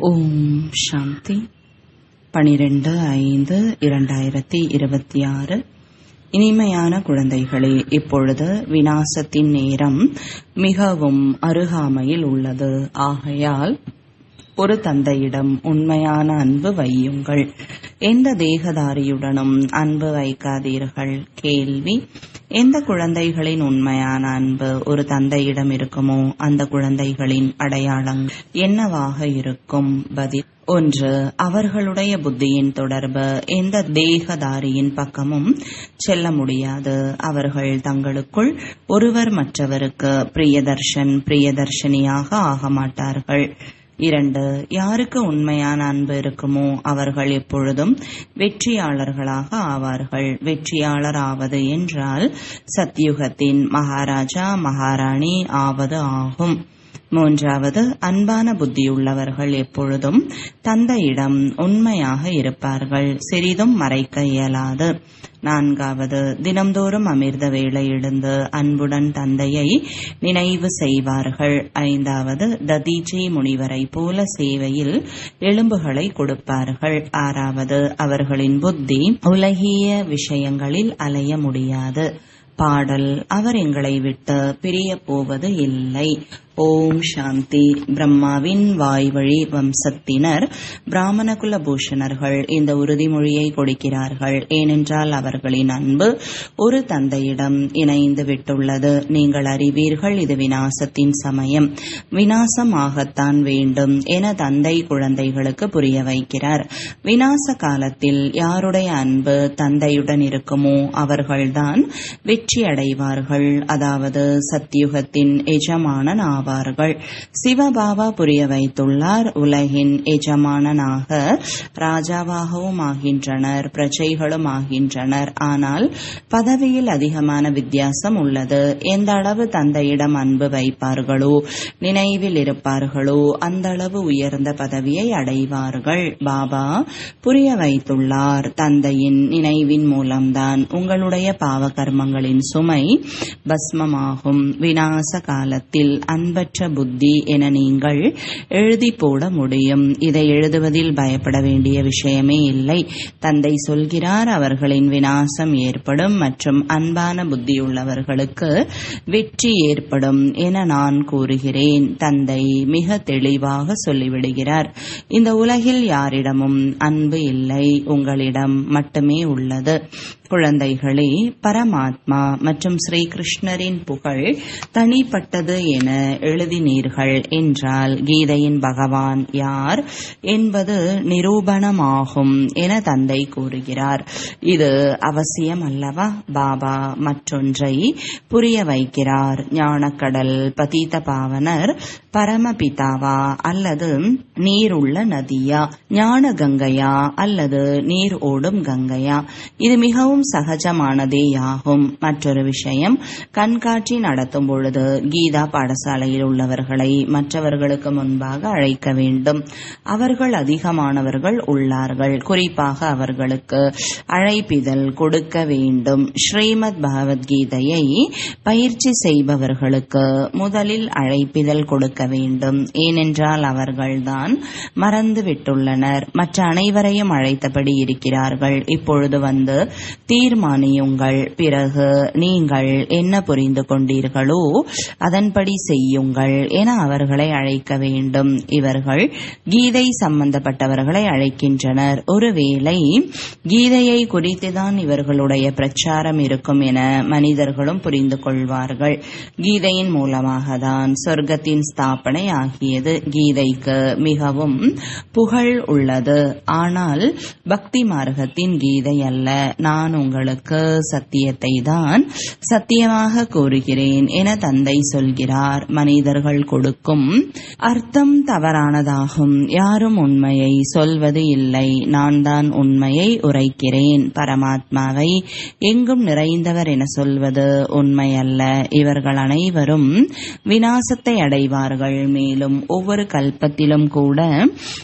ஓம் சாந்தி பனிரெண்டு ஐந்து இரண்டாயிரத்தி இருபத்தி ஆறு இனிமையான குழந்தைகளே இப்பொழுது வினாசத்தின் நேரம் மிகவும் அருகாமையில் உள்ளது ஆகையால் ஒரு தந்தையிடம் உண்மையான அன்பு வையுங்கள் எந்த தேகதாரியுடனும் அன்பு வைக்காதீர்கள் கேள்வி எந்த குழந்தைகளின் உண்மையான அன்பு ஒரு தந்தையிடம் இருக்குமோ அந்த குழந்தைகளின் அடையாளம் என்னவாக இருக்கும் பதில் ஒன்று அவர்களுடைய புத்தியின் தொடர்பு எந்த தேகதாரியின் பக்கமும் செல்ல முடியாது அவர்கள் தங்களுக்குள் ஒருவர் மற்றவருக்கு பிரியதர்ஷன் பிரியதர்ஷினியாக ஆக மாட்டார்கள் இரண்டு யாருக்கு உண்மையான அன்பு இருக்குமோ அவர்கள் எப்பொழுதும் வெற்றியாளர்களாக ஆவார்கள் வெற்றியாளர் ஆவது என்றால் சத்யுகத்தின் மகாராஜா மகாராணி ஆவது ஆகும் மூன்றாவது அன்பான புத்தியுள்ளவர்கள் எப்பொழுதும் தந்தையிடம் உண்மையாக இருப்பார்கள் சிறிதும் மறைக்க இயலாது நான்காவது தினம்தோறும் அமிர்த வேளை எழுந்து அன்புடன் தந்தையை நினைவு செய்வார்கள் ஐந்தாவது ததீஜி முனிவரை போல சேவையில் எலும்புகளை கொடுப்பார்கள் ஆறாவது அவர்களின் புத்தி உலகிய விஷயங்களில் அலைய முடியாது பாடல் அவர் எங்களை விட்டு பிரிய போவது இல்லை ஓம் சாந்தி பிரம்மாவின் வாய்வழி வம்சத்தினர் பிராமணகுல பூஷணர்கள் இந்த உறுதிமொழியை கொடுக்கிறார்கள் ஏனென்றால் அவர்களின் அன்பு ஒரு தந்தையிடம் இணைந்து விட்டுள்ளது நீங்கள் அறிவீர்கள் இது வினாசத்தின் சமயம் வினாசமாகத்தான் வேண்டும் என தந்தை குழந்தைகளுக்கு புரிய வைக்கிறார் வினாச காலத்தில் யாருடைய அன்பு தந்தையுடன் இருக்குமோ அவர்கள்தான் வெற்றி அடைவார்கள் அதாவது சத்தியுகத்தின் எஜமானன் ஆவார்கள் சிவபாபா புரிய வைத்துள்ளார் உலகின் எஜமானனாக ராஜாவாகவும் ஆகின்றனர் பிரஜைகளும் ஆகின்றனர் ஆனால் பதவியில் அதிகமான வித்தியாசம் உள்ளது எந்த அளவு தந்தையிடம் அன்பு வைப்பார்களோ நினைவில் இருப்பார்களோ அந்த அளவு உயர்ந்த பதவியை அடைவார்கள் பாபா புரிய வைத்துள்ளார் தந்தையின் நினைவின் மூலம்தான் உங்களுடைய பாவ கர்மங்களின் சுமை பஸ்மமாகும் வினாச காலத்தில் அன்பற்ற புத்தி என நீங்கள் எழுதி போட முடியும் இதை எழுதுவதில் பயப்பட வேண்டிய விஷயமே இல்லை தந்தை சொல்கிறார் அவர்களின் வினாசம் ஏற்படும் மற்றும் அன்பான புத்தியுள்ளவர்களுக்கு வெற்றி ஏற்படும் என நான் கூறுகிறேன் தந்தை மிக தெளிவாக சொல்லிவிடுகிறார் இந்த உலகில் யாரிடமும் அன்பு இல்லை உங்களிடம் மட்டுமே உள்ளது குழந்தைகளே பரமாத்மா மற்றும் ஸ்ரீகிருஷ்ணரின் புகழ் தனிப்பட்டது என எழுதினீர்கள் என்றால் கீதையின் பகவான் யார் என்பது நிரூபணமாகும் என தந்தை கூறுகிறார் இது அவசியம் அல்லவா பாபா மற்றொன்றை புரிய வைக்கிறார் ஞானக்கடல் பதீத பாவனர் பரமபிதாவா அல்லது நீர் உள்ள நதியா ஞான கங்கையா அல்லது நீர் ஓடும் கங்கையா இது மிகவும் சகஜமானதேயாகும் மற்றொரு விஷயம் கண்காட்சி நடத்தும் பொழுது கீதா பாடசாலையில் உள்ளவர்களை மற்றவர்களுக்கு முன்பாக அழைக்க வேண்டும் அவர்கள் அதிகமானவர்கள் உள்ளார்கள் குறிப்பாக அவர்களுக்கு அழைப்பிதழ் கொடுக்க வேண்டும் ஸ்ரீமத் பகவத்கீதையை பயிற்சி செய்பவர்களுக்கு முதலில் அழைப்பிதழ் கொடுக்க வேண்டும் ஏனென்றால் அவர்கள்தான் மறந்துவிட்டுள்ளனர் மற்ற அனைவரையும் அழைத்தபடி இருக்கிறார்கள் இப்பொழுது வந்து தீர்மானியுங்கள் பிறகு நீங்கள் என்ன புரிந்து கொண்டீர்களோ அதன்படி செய்யுங்கள் என அவர்களை அழைக்க வேண்டும் இவர்கள் கீதை சம்பந்தப்பட்டவர்களை அழைக்கின்றனர் ஒருவேளை கீதையை குறித்துதான் இவர்களுடைய பிரச்சாரம் இருக்கும் என மனிதர்களும் புரிந்து கொள்வார்கள் கீதையின் மூலமாக தான் சொர்க்கத்தின் ஸ்தாபனை ஆகியது கீதைக்கு மிகவும் புகழ் உள்ளது ஆனால் பக்தி மார்க்கத்தின் கீதை அல்ல நான் உங்களுக்கு சத்தியத்தை தான் சத்தியமாக கூறுகிறேன் என தந்தை சொல்கிறார் மனிதர்கள் கொடுக்கும் அர்த்தம் தவறானதாகும் யாரும் உண்மையை சொல்வது இல்லை நான் தான் உண்மையை உரைக்கிறேன் பரமாத்மாவை எங்கும் நிறைந்தவர் என சொல்வது உண்மை அல்ல இவர்கள் அனைவரும் வினாசத்தை அடைவார்கள் மேலும் ஒவ்வொரு கல்பத்திலும் கூட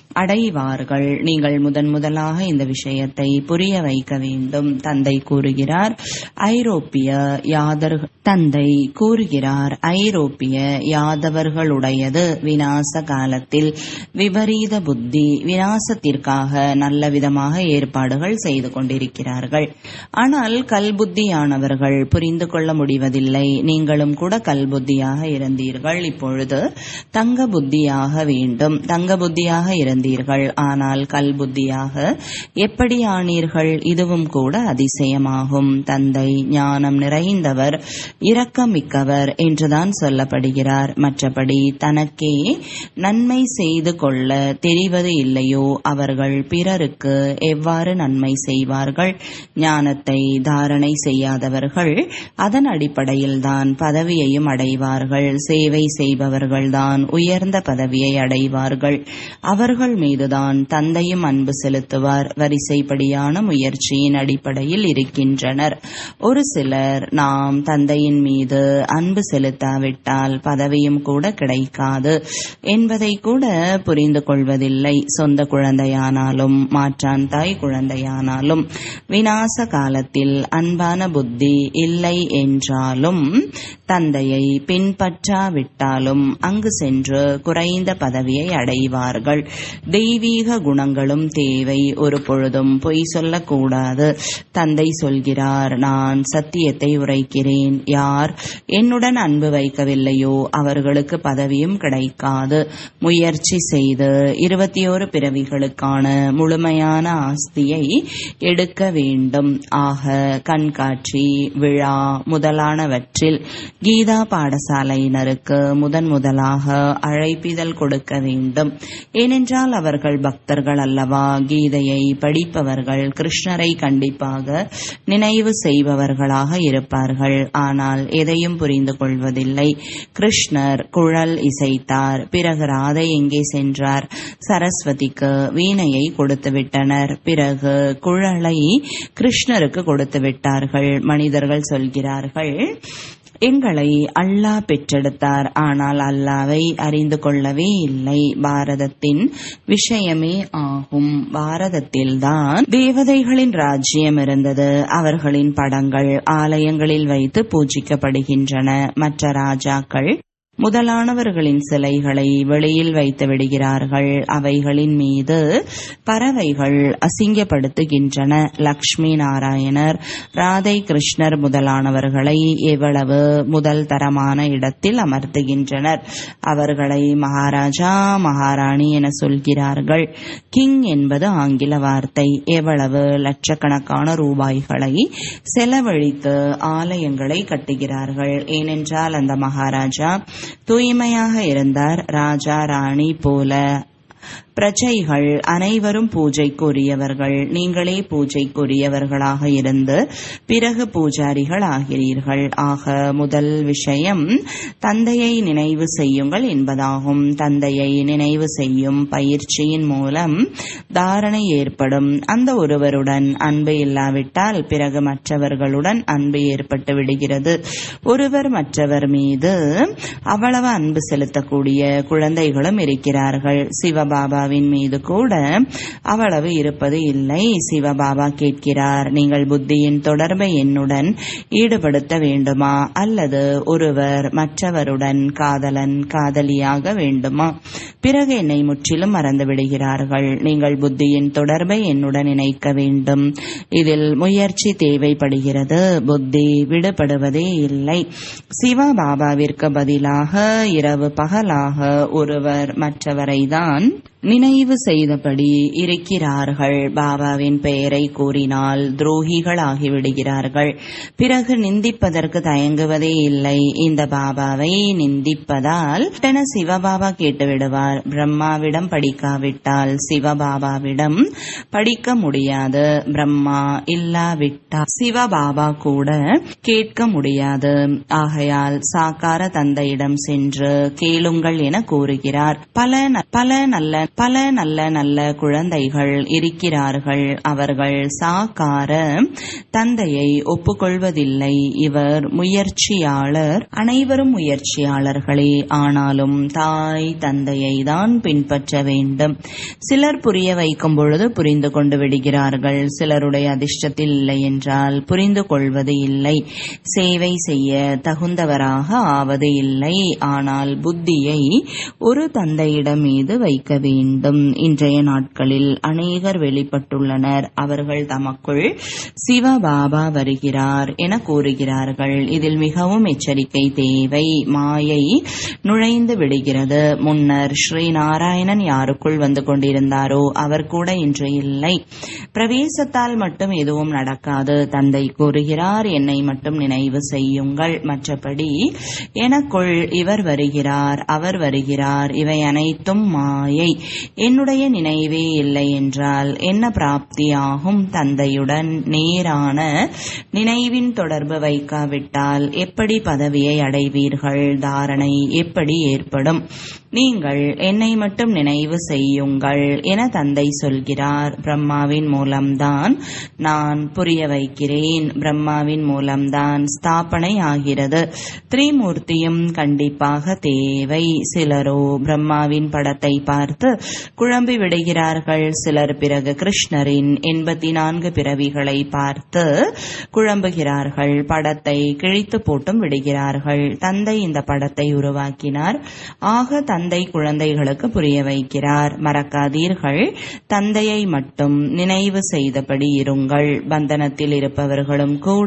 அடைவார்கள் நீங்கள் முதன் முதலாக இந்த விஷயத்தை புரிய வைக்க வேண்டும் தந்தை கூறுகிறார் ஐரோப்பிய யாதர் தந்தை கூறுகிறார் ஐரோப்பிய யாதவர்களுடையது வினாச காலத்தில் விபரீத புத்தி வினாசத்திற்காக நல்ல விதமாக ஏற்பாடுகள் செய்து கொண்டிருக்கிறார்கள் ஆனால் கல்புத்தியானவர்கள் புரிந்து கொள்ள முடிவதில்லை நீங்களும் கூட கல்புத்தியாக இருந்தீர்கள் இப்பொழுது தங்க புத்தியாக வேண்டும் தங்க புத்தியாக இருந்தீர்கள் ஆனால் கல்புத்தியாக எப்படி ஆனீர்கள் இதுவும் கூட அதிசயமாகும் தந்தை ஞானம் நிறைந்தவர் இரக்கமிக்கவர் என்றுதான் சொல்லப்படுகிறார் மற்றபடி தனக்கே நன்மை செய்து கொள்ள தெரிவது இல்லையோ அவர்கள் பிறருக்கு எவ்வாறு நன்மை செய்வார்கள் ஞானத்தை தாரணை செய்யாதவர்கள் அதன் அடிப்படையில் தான் பதவியையும் அடைவார்கள் சேவை செய்பவர்கள்தான் உயர்ந்த பதவியை அடைவார்கள் அவர்கள் மீதுதான் தந்தையும் அன்பு செலுத்துவார் வரிசைப்படியான முயற்சியின் அடிப்படையில் இருக்கின்றனர் ஒரு சிலர் நாம் தந்தையின் மீது அன்பு செலுத்தாவிட்டால் பதவியும் கூட கிடைக்காது என்பதை கூட புரிந்து கொள்வதில்லை சொந்த குழந்தையானாலும் மாற்றான் தாய் குழந்தையானாலும் வினாச காலத்தில் அன்பான புத்தி இல்லை என்றாலும் தந்தையை பின்பற்றாவிட்டாலும் அங்கு சென்று குறைந்த பதவியை அடைவார்கள் தெய்வீக குணங்களும் தேவை ஒரு பொழுதும் பொய் சொல்லக்கூடாது தந்தை சொல்கிறார் நான் சத்தியத்தை உரைக்கிறேன் யார் என்னுடன் அன்பு வைக்கவில்லையோ அவர்களுக்கு பதவியும் கிடைக்காது முயற்சி செய்து இருபத்தி ஓரு பிறவிகளுக்கான முழுமையான ஆஸ்தியை எடுக்க வேண்டும் ஆக கண்காட்சி விழா முதலானவற்றில் கீதா பாடசாலையினருக்கு முதன் முதலாக அழைப்பிதழ் கொடுக்க வேண்டும் ஏனென்றால் அவர்கள் பக்தர்கள் அல்லவா கீதையை படிப்பவர்கள் கிருஷ்ணரை கண்டிப்பாக நினைவு செய்பவர்களாக இருப்பார்கள் ஆனால் எதையும் புரிந்து கொள்வதில்லை கிருஷ்ணர் குழல் இசைத்தார் பிறகு ராதை எங்கே சென்றார் சரஸ்வதிக்கு வீணையை கொடுத்து விட்டனர் பிறகு குழலை கிருஷ்ணருக்கு கொடுத்து விட்டார்கள் மனிதர்கள் சொல்கிறார்கள் எங்களை அல்லாஹ் பெற்றெடுத்தார் ஆனால் அல்லாவை அறிந்து கொள்ளவே இல்லை பாரதத்தின் விஷயமே ஆகும் பாரதத்தில்தான் தேவதைகளின் ராஜ்யம் இருந்தது அவர்களின் படங்கள் ஆலயங்களில் வைத்து பூஜிக்கப்படுகின்றன மற்ற ராஜாக்கள் முதலானவர்களின் சிலைகளை வெளியில் வைத்து விடுகிறார்கள் அவைகளின் மீது பறவைகள் அசிங்கப்படுத்துகின்றன லக்ஷ்மி நாராயணர் ராதை கிருஷ்ணர் முதலானவர்களை எவ்வளவு முதல் தரமான இடத்தில் அமர்த்துகின்றனர் அவர்களை மகாராஜா மகாராணி என சொல்கிறார்கள் கிங் என்பது ஆங்கில வார்த்தை எவ்வளவு லட்சக்கணக்கான ரூபாய்களை செலவழித்து ஆலயங்களை கட்டுகிறார்கள் ஏனென்றால் அந்த மகாராஜா தூய்மையாக இருந்தார் ராஜா ராணி போல பிரஜைகள் அனைவரும் பூஜைக்குரியவர்கள் நீங்களே பூஜைக்குரியவர்களாக இருந்து பிறகு பூஜாரிகள் ஆகிறீர்கள் ஆக முதல் விஷயம் தந்தையை நினைவு செய்யுங்கள் என்பதாகும் தந்தையை நினைவு செய்யும் பயிற்சியின் மூலம் தாரணை ஏற்படும் அந்த ஒருவருடன் அன்பு இல்லாவிட்டால் பிறகு மற்றவர்களுடன் அன்பு ஏற்பட்டு விடுகிறது ஒருவர் மற்றவர் மீது அவ்வளவு அன்பு செலுத்தக்கூடிய குழந்தைகளும் இருக்கிறார்கள் சிவபாபாவின் மீது கூட அவ்வளவு இருப்பது இல்லை சிவபாபா கேட்கிறார் நீங்கள் புத்தியின் தொடர்பை என்னுடன் ஈடுபடுத்த வேண்டுமா அல்லது ஒருவர் மற்றவருடன் காதலன் காதலியாக வேண்டுமா பிறகு என்னை முற்றிலும் மறந்து விடுகிறார்கள் நீங்கள் புத்தியின் தொடர்பை என்னுடன் இணைக்க வேண்டும் இதில் முயற்சி தேவைப்படுகிறது புத்தி விடுபடுவதே இல்லை சிவபாபாவிற்கு பதிலாக இரவு பகலாக ஒருவர் மற்றவரை தான் நினைவு செய்தபடி இருக்கிறார்கள் பாபாவின் பெயரை கூறினால் துரோகிகள் ஆகிவிடுகிறார்கள் பிறகு நிந்திப்பதற்கு தயங்குவதே இல்லை இந்த பாபாவை நிந்திப்பதால் உடனே சிவபாபா கேட்டு விடுவார் பிரம்மாவிடம் படிக்காவிட்டால் சிவபாபாவிடம் படிக்க முடியாது பிரம்மா இல்லாவிட்டால் சிவபாபா கூட கேட்க முடியாது ஆகையால் சாக்கார தந்தையிடம் சென்று கேளுங்கள் என கூறுகிறார் பல ந- பல நல்ல பல நல்ல நல்ல குழந்தைகள் இருக்கிறார்கள் அவர்கள் சாக்கார தந்தையை ஒப்புக்கொள்வதில்லை இவர் முயற்சியாளர் அனைவரும் முயற்சியாளர்களே ஆனாலும் தாய் தந்தையை தான் பின்பற்ற வேண்டும் சிலர் புரிய வைக்கும் பொழுது புரிந்து கொண்டு விடுகிறார்கள் சிலருடைய அதிர்ஷ்டத்தில் இல்லை என்றால் புரிந்து கொள்வது இல்லை சேவை செய்ய தகுந்தவராக ஆவது இல்லை ஆனால் புத்தியை ஒரு தந்தையிடம் மீது வைக்க வேண்டும் இன்றைய நாட்களில் அநேகர் வெளிப்பட்டுள்ளனர் அவர்கள் தமக்குள் சிவபாபா வருகிறார் என கூறுகிறார்கள் இதில் மிகவும் எச்சரிக்கை தேவை மாயை நுழைந்து விடுகிறது முன்னர் ஸ்ரீ நாராயணன் யாருக்குள் வந்து கொண்டிருந்தாரோ அவர் கூட இன்று இல்லை பிரவேசத்தால் மட்டும் எதுவும் நடக்காது தந்தை கூறுகிறார் என்னை மட்டும் நினைவு செய்யுங்கள் மற்றபடி எனக்குள் இவர் வருகிறார் அவர் வருகிறார் இவை அனைத்தும் மாயை என்னுடைய நினைவே இல்லை என்றால் என்ன பிராப்தியாகும் தந்தையுடன் நேரான நினைவின் தொடர்பு வைக்காவிட்டால் எப்படி பதவியை அடைவீர்கள் தாரணை எப்படி ஏற்படும் நீங்கள் என்னை மட்டும் நினைவு செய்யுங்கள் என தந்தை சொல்கிறார் பிரம்மாவின் மூலம்தான் நான் புரிய வைக்கிறேன் பிரம்மாவின் மூலம்தான் ஸ்தாபனை ஆகிறது திரிமூர்த்தியும் கண்டிப்பாக தேவை சிலரோ பிரம்மாவின் படத்தை பார்த்து குழம்பி விடுகிறார்கள் சிலர் பிறகு கிருஷ்ணரின் எண்பத்தி நான்கு பிறவிகளை பார்த்து குழம்புகிறார்கள் படத்தை கிழித்து போட்டும் விடுகிறார்கள் தந்தை இந்த படத்தை உருவாக்கினார் ஆக தந்தை குழந்தைகளுக்கு புரிய வைக்கிறார் மறக்காதீர்கள் தந்தையை மட்டும் நினைவு செய்தபடி இருங்கள் பந்தனத்தில் இருப்பவர்களும் கூட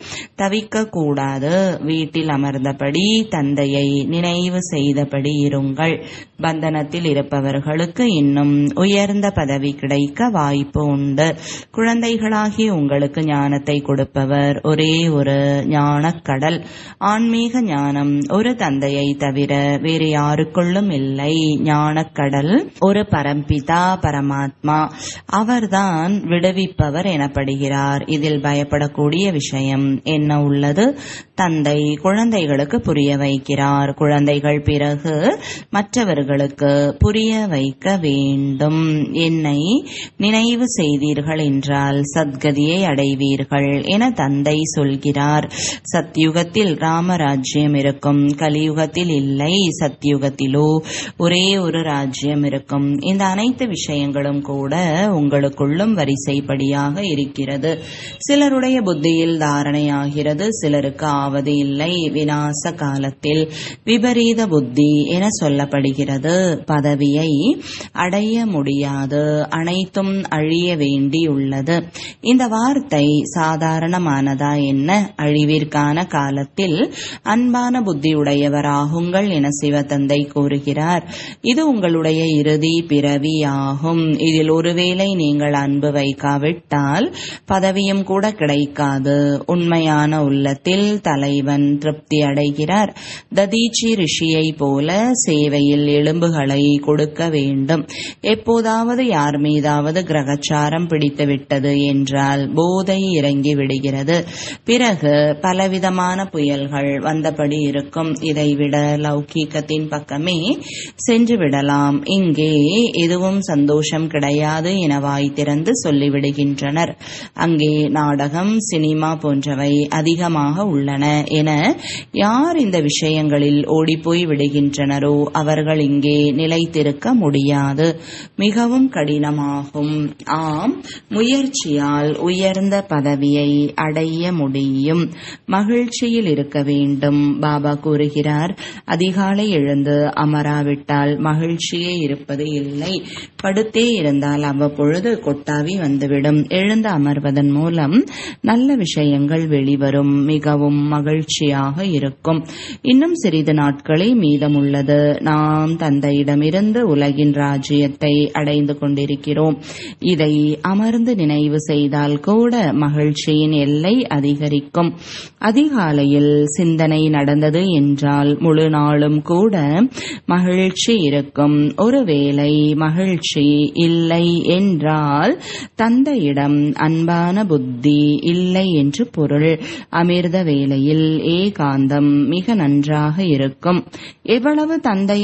தவிக்க கூடாது வீட்டில் அமர்ந்தபடி தந்தையை நினைவு செய்தபடி இருங்கள் பந்தனத்தில் இருப்பவர்களுக்கு இன்னும் உயர்ந்த பதவி கிடைக்க வாய்ப்பு உண்டு குழந்தைகளாகி உங்களுக்கு ஞானத்தை கொடுப்பவர் ஒரே ஒரு ஞானக்கடல் ஆன்மீக ஞானம் ஒரு தந்தையை தவிர வேறு யாருக்குள்ளும் இல்லை ஞானக்கடல் ஒரு பரம்பிதா பரமாத்மா அவர்தான் விடுவிப்பவர் எனப்படுகிறார் இதில் பயப்படக்கூடிய விஷயம் என்ன உள்ளது தந்தை குழந்தைகளுக்கு புரிய வைக்கிறார் குழந்தைகள் பிறகு மற்றவர்களுக்கு புரிய வைக்க வேண்டும் என்னை நினைவு செய்தீர்கள் என்றால் சத்கதியை அடைவீர்கள் என தந்தை சொல்கிறார் சத்யுகத்தில் ராமராஜ்யம் இருக்கும் கலியுகத்தில் இல்லை சத்யுகத்திலோ ஒரே ஒரு ராஜ்யம் இருக்கும் இந்த அனைத்து விஷயங்களும் கூட உங்களுக்குள்ளும் வரிசைப்படியாக இருக்கிறது சிலருடைய புத்தியில் தாரணையாகிறது சிலருக்கு ஆவது இல்லை விநாச காலத்தில் விபரீத புத்தி என சொல்லப்படுகிறது பதவியை அடைய முடியாது அனைத்தும் அழிய வேண்டியுள்ளது இந்த வார்த்தை சாதாரணமானதா என்ன அழிவிற்கான காலத்தில் அன்பான புத்தியுடையவராகுங்கள் என சிவதந்தை கூறுகிறார் இது உங்களுடைய இறுதி பிறவியாகும் இதில் ஒருவேளை நீங்கள் அன்பு வைக்காவிட்டால் பதவியும் கூட கிடைக்காது உண்மையான உள்ளத்தில் தலைவன் திருப்தி அடைகிறார் ததீச்சி ரிஷியை போல சேவையில் எலும்புகளை கொடுக்க வேண்டும் எப்போதாவது யார் மீதாவது கிரகச்சாரம் பிடித்து விட்டது என்றால் போதை இறங்கி விடுகிறது பிறகு பலவிதமான புயல்கள் வந்தபடி இருக்கும் இதைவிட லௌகீகத்தின் பக்கமே சென்று விடலாம் இங்கே எதுவும் சந்தோஷம் கிடையாது என வாய் திறந்து சொல்லிவிடுகின்றனர் அங்கே நாடகம் சினிமா போன்றவை அதிகமாக உள்ளன என யார் இந்த விஷயங்களில் ஓடிப்போய் விடுகின்றனரோ அவர்கள் இங்கே நிலைத்திருக்க முடியாது மிகவும் கடினமாகும் ஆம் முயற்சியால் உயர்ந்த பதவியை அடைய முடியும் மகிழ்ச்சியில் இருக்க வேண்டும் பாபா கூறுகிறார் அதிகாலை எழுந்து அமராவிட்டால் மகிழ்ச்சியே இருப்பது இல்லை படுத்தே இருந்தால் அவ்வப்பொழுது கொட்டாவி வந்துவிடும் எழுந்து அமர்வதன் மூலம் நல்ல விஷயங்கள் வெளிவரும் மிகவும் மகிழ்ச்சியாக இருக்கும் இன்னும் சிறிது நாட்களே மீதமுள்ளது நாம் தந்தையிடமிருந்து உலகின் ராஜ்யத்தை அடைந்து கொண்டிருக்கிறோம் இதை அமர்ந்து நினைவு செய்தால் கூட மகிழ்ச்சியின் எல்லை அதிகரிக்கும் அதிகாலையில் சிந்தனை நடந்தது என்றால் முழு நாளும் கூட மகிழ்ச்சி இருக்கும் ஒருவேளை மகிழ்ச்சி இல்லை என்றால் தந்தையிடம் அன்பான புத்தி இல்லை என்று பொருள் அமிர்த வேளையில் ஏகாந்தம் மிக நன்றாக இருக்கும் எவ்வளவு தந்தையை அமர்ந்து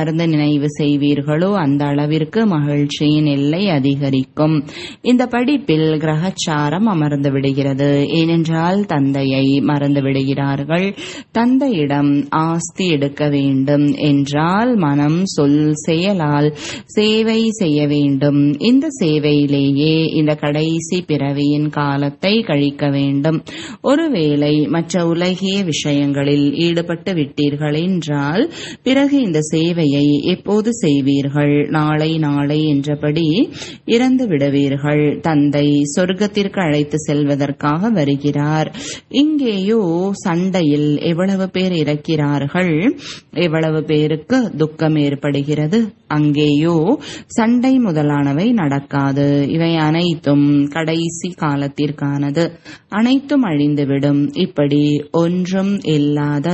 அமர்ந்து நினைவு செய்வீர்களோ அந்த அளவிற்கு மகிழ்ச்சியின் எல்லை அதிகரிக்கும் இந்த படிப்பில் கிரகச்சாரம் அமர்ந்து விடுகிறது ஏனென்றால் தந்தையை மறந்து விடுகிறார்கள் தந்தையிடம் ஆஸ்தி எடுக்க வேண்டும் என்றால் மனம் சொல் செயலால் சேவை செய்ய வேண்டும் இந்த சேவையிலேயே இந்த கடைசி பிறவியின் காலத்தை கழிக்க வேண்டும் ஒருவேளை மற்ற உலகிய விஷயங்களில் ஈடுபட்டு விட்டீர்கள் என்றால் பிறகு இந்த சேவையை எப்போது செய்வீர்கள் நாளை நாளை என்றபடி இறந்து விடுவீர்கள் தந்தை சொர்க்கத்திற்கு அழைத்து செல்வதற்காக வருகிறார் இங்கேயோ சண்டையில் எவ்வளவு பேர் இறக்கிறார்கள் எவ்வளவு பேருக்கு துக்கம் ஏற்படுகிறது அங்கேயோ சண்டை முதலானவை நடக்காது இவை அனைத்தும் கடைசி காலத்திற்கானது அனைத்தும் அழிந்துவிடும் இப்படி ஒன்றும் இல்லாத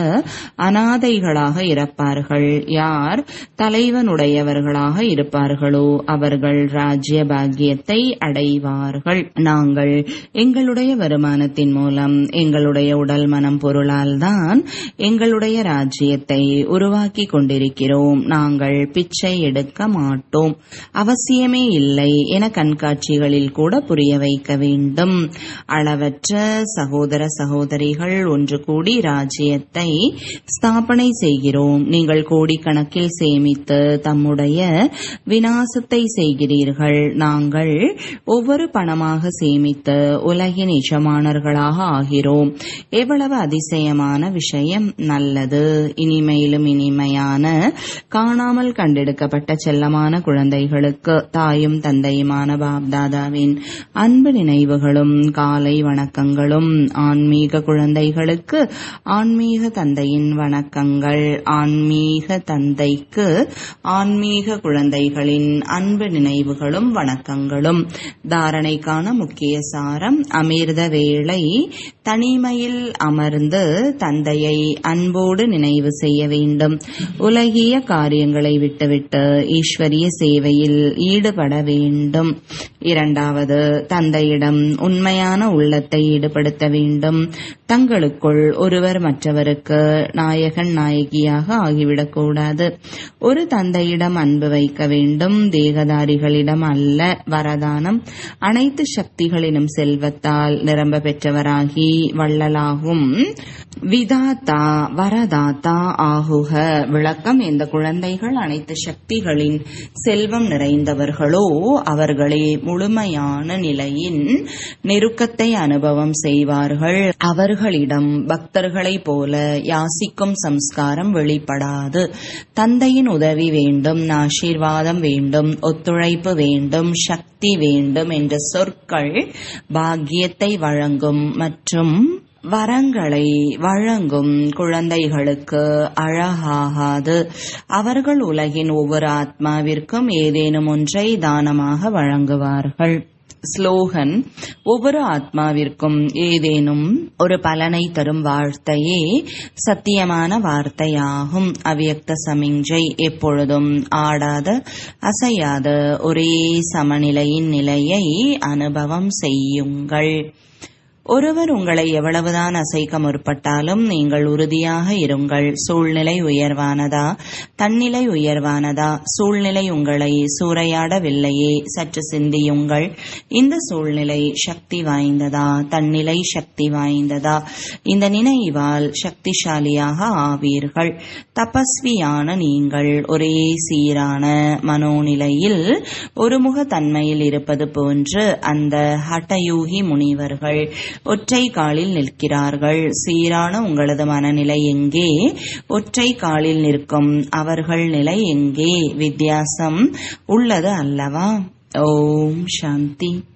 அனாதைகளாக இறப்பார்கள் யார் தலைவனுடையவர்களாக இருப்பார்களோ அவர்கள் ராஜ்ய பாக்கியத்தை அடைவார்கள் நாங்கள் எங்களுடைய வருமானத்தின் மூலம் எங்களுடைய உடல் மனம் பொருளால் தான் எங்களுடைய ராஜ்யத்தை உருவாக்கி கொண்டிருக்கிறோம் நாங்கள் பிச்சை எடுக்க மாட்டோம் அவசியமே இல்லை என கண்காட்சிகளில் கூட புரிய வைக்க வேண்டும் அளவற்ற சகோதர சகோதரிகள் ஒன்று கூடி ராஜ்யத்தை ஸ்தாபனை செய்கிறோம் நீங்கள் கோடிக்கணக்கில் சேமித்து தம்முடைய வினாசத்தை செய்கிறீர்கள் நாங்கள் ஒவ்வொரு பணமாக சேமித்து உலகின் எஜமானர்களாக ஆகிறோம் எவ்வளவு அதிசயமான விஷயம் நல்லது இனிமையிலும் இனிமையான காணாமல் கண்டெடுக்கப்பட்ட செல்லமான குழந்தைகளுக்கு தாயும் தந்தையுமான பாப்தாதாவின் அன்பு நினைவுகளும் காலை வணக்கங்களும் ஆன்மீக குழந்தைகளுக்கு ஆன்மீக தந்தையின் வணக்கங்கள் ஆன்மீக தந்தைக்கு ஆன்மீக குழந்தைகளின் அன்பு நினைவுகளும் வணக்கங்களும் தாரணைக்கான முக்கிய சாரம் அமிர்த வேளை தனிமையில் அமர்ந்து தந்தையை அன்போடு நினைவு செய்ய வேண்டும் உலகிய காரியங்களை விட்டுவிட்டு ஈஸ்வரிய சேவையில் ஈடுபட வேண்டும் இரண்டாவது தந்தையிடம் உண்மையான உள்ளத்தை ஈடுபடுத்த வேண்டும் தங்களுக்குள் ஒருவர் மற்றவருக்கு நாயகன் நாயகியாக ஆகிவிடக்கூடாது ஒரு தந்தையிடம் அன்பு வைக்க வேண்டும் தேகதாரிகளிடம் அல்ல வரதானம் அனைத்து சக்திகளிலும் செல்வத்தால் நிரம்ப பெற்றவராகி வள்ளலாகும் விதாத்தா வரதாத்தா ஆகுக விளக்கம் இந்த குழந்தைகள் அனைத்து சக்திகளின் செல்வம் நிறைந்தவர்களோ அவர்களே முழுமையான நிலையின் நெருக்கத்தை அனுபவம் செய்வார்கள் அவர்களிடம் பக்தர்களைப் போல யாசிக்கும் சம்ஸ்காரம் வெளிப்படாது தந்தையின் உதவி வேண்டும் ஆசீர்வாதம் வேண்டும் ஒத்துழைப்பு வேண்டும் சக்தி வேண்டும் என்ற சொற்கள் பாக்கியத்தை வழங்கும் மற்றும் வரங்களை வழங்கும் குழந்தைகளுக்கு அழகாகாது அவர்கள் உலகின் ஒவ்வொரு ஆத்மாவிற்கும் ஏதேனும் ஒன்றை தானமாக வழங்குவார்கள் ஸ்லோகன் ஒவ்வொரு ஆத்மாவிற்கும் ஏதேனும் ஒரு பலனை தரும் வார்த்தையே சத்தியமான வார்த்தையாகும் அவ்யக்த சமிஞ்சை எப்பொழுதும் ஆடாத அசையாத ஒரே சமநிலையின் நிலையை அனுபவம் செய்யுங்கள் ஒருவர் உங்களை எவ்வளவுதான் அசைக்க முற்பட்டாலும் நீங்கள் உறுதியாக இருங்கள் சூழ்நிலை உயர்வானதா தன்னிலை உயர்வானதா சூழ்நிலை உங்களை சூறையாடவில்லையே சற்று சிந்தியுங்கள் இந்த சூழ்நிலை சக்தி வாய்ந்ததா தன்னிலை சக்தி வாய்ந்ததா இந்த நினைவால் சக்திசாலியாக ஆவீர்கள் தபஸ்வியான நீங்கள் ஒரே சீரான மனோநிலையில் ஒருமுக தன்மையில் இருப்பது போன்று அந்த ஹட்டயூகி முனிவர்கள் ஒற்றை காலில் நிற்கிறார்கள் சீரான உங்களது மனநிலை எங்கே ஒற்றை காலில் நிற்கும் அவர்கள் நிலை எங்கே வித்தியாசம் உள்ளது அல்லவா ஓம் சாந்தி